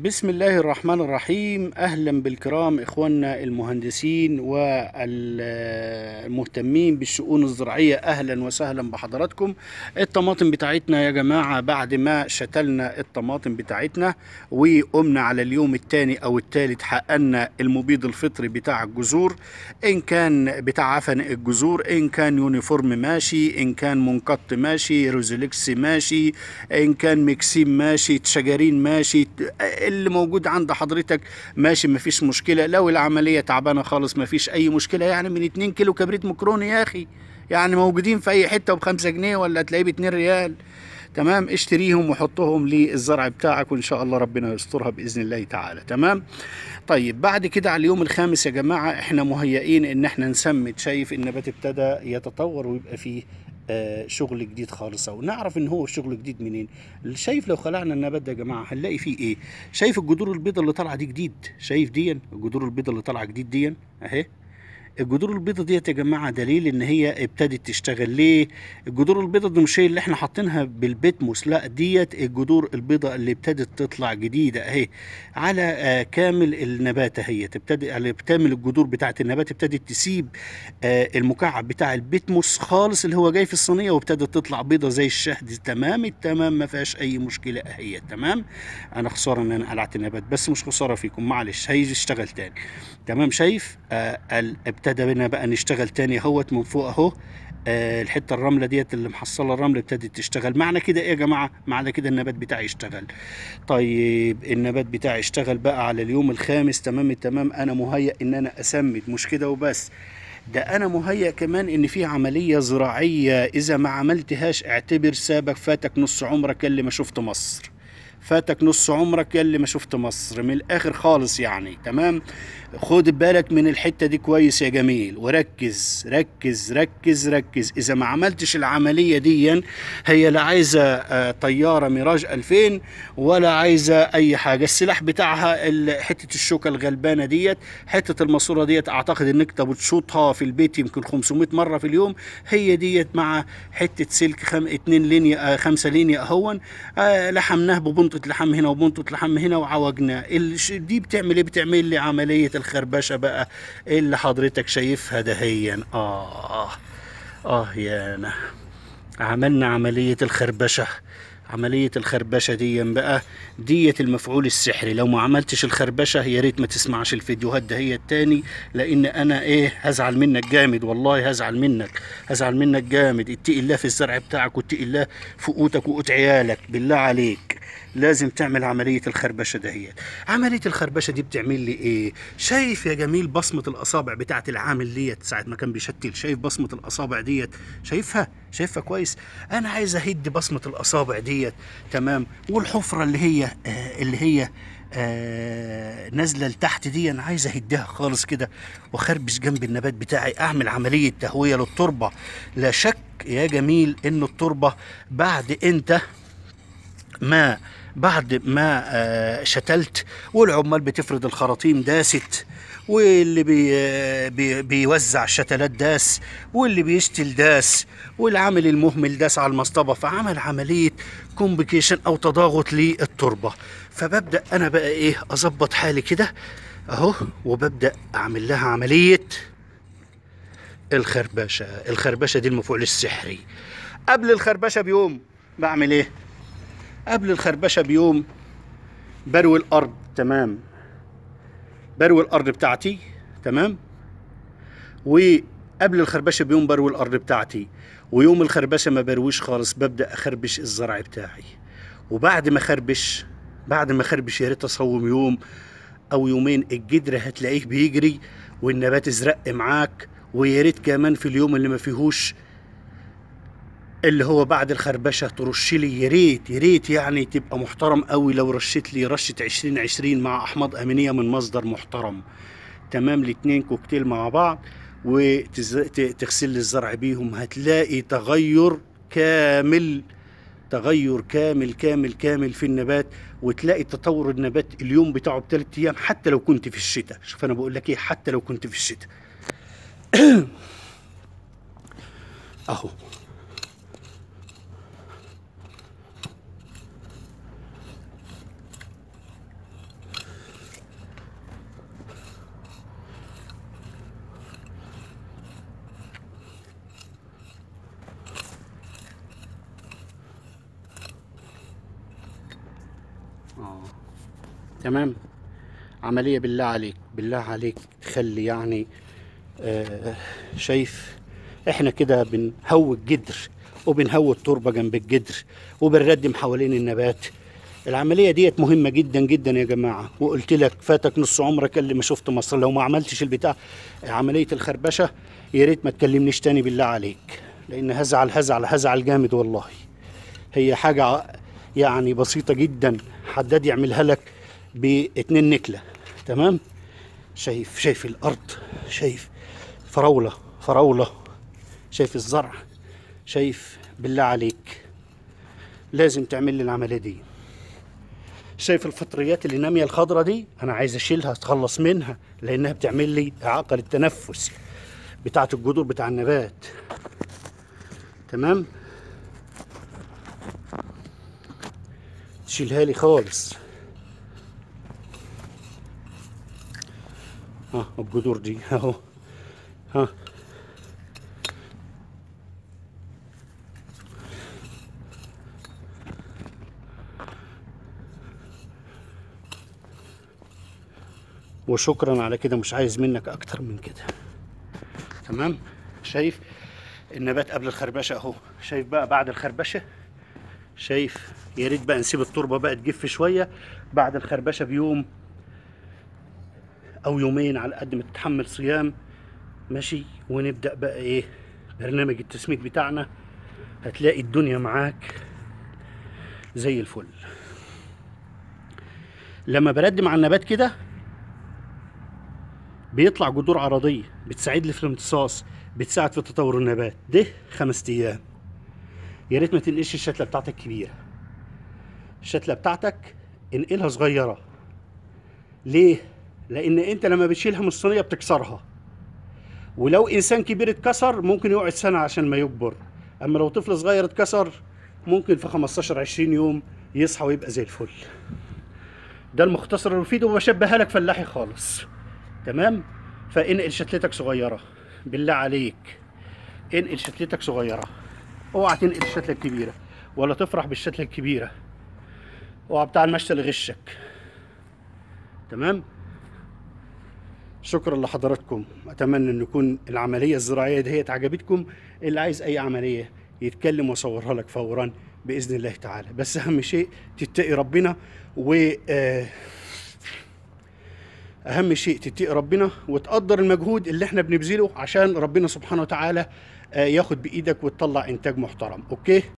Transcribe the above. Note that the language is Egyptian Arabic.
بسم الله الرحمن الرحيم اهلا بالكرام اخواننا المهندسين والمهتمين بالشؤون الزراعيه اهلا وسهلا بحضراتكم الطماطم بتاعتنا يا جماعه بعد ما شتلنا الطماطم بتاعتنا وقمنا على اليوم الثاني او الثالث حققنا المبيض الفطري بتاع الجذور ان كان بتاع عفن الجذور ان كان يونيفورم ماشي ان كان منقط ماشي روزوليكس ماشي ان كان ميكسيم ماشي شجرين ماشي اللي موجود عند حضرتك ماشي مفيش مشكله لو العمليه تعبانه خالص مفيش اي مشكله يعني من 2 كيلو كبريت مكروني يا اخي يعني موجودين في اي حته بخمسة جنيه ولا تلاقيه ب 2 ريال تمام اشتريهم وحطهم للزرع بتاعك وان شاء الله ربنا يسترها باذن الله تعالى تمام طيب بعد كده على اليوم الخامس يا جماعه احنا مهيئين ان احنا نسمد شايف النبات ابتدى يتطور ويبقى فيه آه شغل جديد خالص او نعرف ان هو شغل جديد منين شايف لو خلعنا النبات ده يا جماعه هنلاقي فيه ايه شايف الجذور البيضاء اللي طالعه دي جديد شايف دي الجذور البيضاء اللي طالعه جديد دي اهي الجذور البيضاء ديت يا جماعه دليل ان هي ابتدت تشتغل ليه الجذور البيضاء دي مش هي اللي احنا حاطينها بالبتموس لا ديت الجذور البيضاء اللي ابتدت تطلع جديده اهي على آه كامل النبات اهي تبتدي على كامل الجذور بتاعه النبات ابتدت تسيب آه المكعب بتاع البتموس خالص اللي هو جاي في الصينيه وابتدت تطلع بيضه زي الشهد تمام التمام ما فيهاش اي مشكله اهي تمام انا خساره ان انا قلعت النبات بس مش خساره فيكم معلش هيجي يشتغل تاني تمام شايف آه ابتدى بنا بقى نشتغل تاني اهوت من فوق اهو آه الحته الرمله ديت اللي محصله الرمل ابتدت تشتغل معنى كده ايه يا جماعه معنى كده النبات بتاعي يشتغل طيب النبات بتاعي اشتغل بقى على اليوم الخامس تمام التمام انا مهيأ ان انا اسمد مش كده وبس ده انا مهيأ كمان ان في عمليه زراعيه اذا ما عملتهاش اعتبر سابك فاتك نص عمرك اللي ما شفت مصر فاتك نص عمرك يلي ما شفت مصر من الاخر خالص يعني تمام خد بالك من الحته دي كويس يا جميل وركز ركز ركز ركز اذا ما عملتش العمليه دي هي لا عايزه طياره ميراج 2000 ولا عايزه اي حاجه السلاح بتاعها حته الشوكه الغلبانه ديت حته الماسوره ديت اعتقد انك انت بتشوطها في البيت يمكن 500 مره في اليوم هي ديت مع حته سلك خم... اتنين لينيا خمسه لينيا اهون آه لحمناه ببنطه لحم هنا وبنطه لحم هنا وعوجناه دي بتعمل ايه بتعمل لي عمليه الخربشه بقى اللي حضرتك شايفها دهيا اه اه يا انا عملنا عمليه الخربشه عملية الخربشة دي بقى ديت المفعول السحري لو ما عملتش الخربشة يا ريت ما تسمعش الفيديوهات ده هي التاني لان انا ايه هزعل منك جامد والله هزعل منك هزعل منك جامد اتقي الله في الزرع بتاعك واتقي الله في قوتك وقوت عيالك بالله عليك لازم تعمل عملية الخربشة دهيت عملية الخربشة دي بتعمل لي ايه شايف يا جميل بصمة الاصابع بتاعت العامل ديت ساعة ما كان بيشتل شايف بصمة الاصابع ديت شايفها شايفها كويس انا عايز اهد بصمة الاصابع ديت تمام والحفرة اللي هي آه اللي هي آه نازله لتحت دي انا عايز اهدها خالص كده واخربش جنب النبات بتاعي اعمل عمليه تهويه للتربه لا شك يا جميل ان التربه بعد انت ما بعد ما آه شتلت والعمال بتفرد الخراطيم داست واللي بي بي بيوزع الشتلات داس واللي بيشتل داس والعامل المهمل داس على المصطبه فعمل عمليه كومبيكيشن او تضاغط للتربه فببدا انا بقى ايه اظبط حالي كده اهو وببدا اعمل لها عمليه الخربشه الخربشه دي المفعول السحري قبل الخربشه بيوم بعمل ايه قبل الخربشه بيوم بروي الارض تمام بروي الارض بتاعتي تمام وقبل الخربشه بيوم بروي الارض بتاعتي ويوم الخربشه ما برويش خالص ببدا اخربش الزرع بتاعي وبعد ما اخربش بعد ما اخربش يا ريت اصوم يوم او يومين الجدر هتلاقيه بيجري والنبات ازرق معاك ويا ريت كمان في اليوم اللي ما فيهوش اللي هو بعد الخربشه ترش لي يا ريت يا ريت يعني تبقى محترم قوي لو رشيت لي رشه 2020 مع احماض امينيه من مصدر محترم تمام الاتنين كوكتيل مع بعض وتغسل لي الزرع بيهم هتلاقي تغير كامل تغير كامل كامل كامل في النبات وتلاقي تطور النبات اليوم بتاعه بثلاث ايام حتى لو كنت في الشتاء شوف انا بقول لك ايه حتى لو كنت في الشتاء اهو اه تمام عملية بالله عليك بالله عليك تخلي يعني آه شايف احنا كده بنهوي الجدر وبنهوي التربة جنب الجدر وبنردم حوالين النبات العملية ديت مهمة جدا جدا يا جماعة وقلت لك فاتك نص عمرك اللي ما شفت مصر لو ما عملتش البتاع عملية الخربشة يا ريت ما تكلمنيش تاني بالله عليك لأن هزعل هزعل هزعل جامد والله هي حاجة يعني بسيطة جدا حداد يعملها لك باتنين نكلة تمام شايف شايف الأرض شايف فراولة فراولة شايف الزرع شايف بالله عليك لازم تعمل لي العملية دي شايف الفطريات اللي نامية الخضرة دي أنا عايز أشيلها أتخلص منها لأنها بتعمل لي إعاقة للتنفس بتاعة الجذور بتاع النبات تمام تشيلها لي خالص ها الجذور دي اهو ها وشكرا على كده مش عايز منك اكتر من كده تمام شايف النبات قبل الخربشه اهو شايف بقى بعد الخربشه شايف يا ريت بقى نسيب التربه بقى تجف شويه بعد الخربشه بيوم او يومين على قد ما تتحمل صيام ماشي ونبدا بقى ايه برنامج التسميد بتاعنا هتلاقي الدنيا معاك زي الفل لما بردم على النبات كده بيطلع جذور عرضيه بتساعد لي في الامتصاص بتساعد في تطور النبات ده خمس ايام يا ريت ما تنقلش الشتله بتاعتك كبيره الشتله بتاعتك انقلها صغيره ليه لان انت لما بتشيلها من الصينيه بتكسرها ولو انسان كبير اتكسر ممكن يقعد سنه عشان ما يكبر اما لو طفل صغير اتكسر ممكن في 15 20 يوم يصحى ويبقى زي الفل ده المختصر المفيد وبشبهها لك فلاحي خالص تمام فانقل شتلتك صغيره بالله عليك انقل شتلتك صغيره اوعى تنقل الشتله الكبيره ولا تفرح بالشتله الكبيره اوعى بتاع المشتل يغشك تمام شكرا لحضراتكم اتمنى ان يكون العمليه الزراعيه ديت عجبتكم اللي عايز اي عمليه يتكلم واصورها لك فورا باذن الله تعالى بس اهم شيء تتقي ربنا و آه اهم شيء تتقي ربنا وتقدر المجهود اللي احنا بنبذله عشان ربنا سبحانه وتعالى آه، ياخد بايدك وتطلع انتاج محترم اوكي